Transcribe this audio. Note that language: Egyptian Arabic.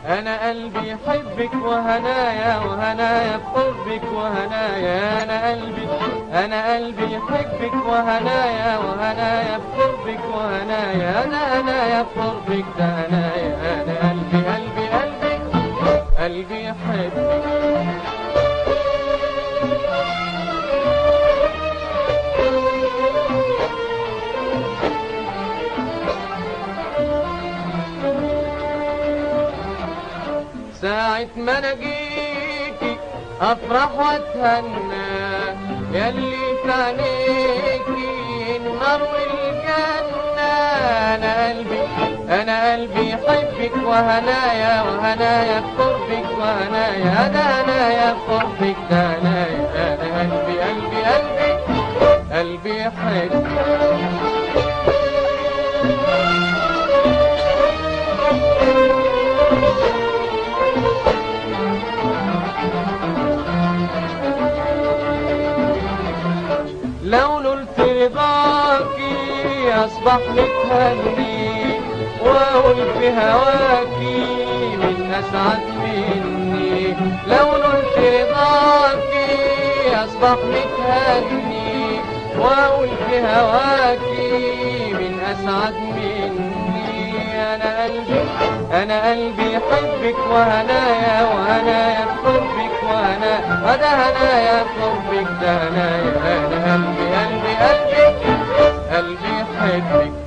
انا قلبي يحبك وهنايا وهنايا بقربك وهنايا انا قلبي انا قلبي يحبك وهنايا وهنايا بقربك وهنايا انا هنايا بقربك ده هنايا انا قلبي قلبي قلبي قلبي يحبك ساعة ما انا جيتي افرح واتهنى ياللي في عينيكي النار والجنة انا قلبي انا قلبي يحبك وهنايا وهنايا بقربك وهنايا ده هنايا بقربك ده هنايا انا قلبي قلبي قلبي قلبي يحبك لو نلت رضاكي اصبح متهني واقول في هواكي من اسعد مني لو نلت رضاكي اصبح متهني واقول في هواكي من اسعد مني انا قلبي انا قلبي يحبك وهنايا وهنايا بقربك وهنا وده هنايا بقربك ده هنايا انا قلبي قلبي قلبي قلبي يحبك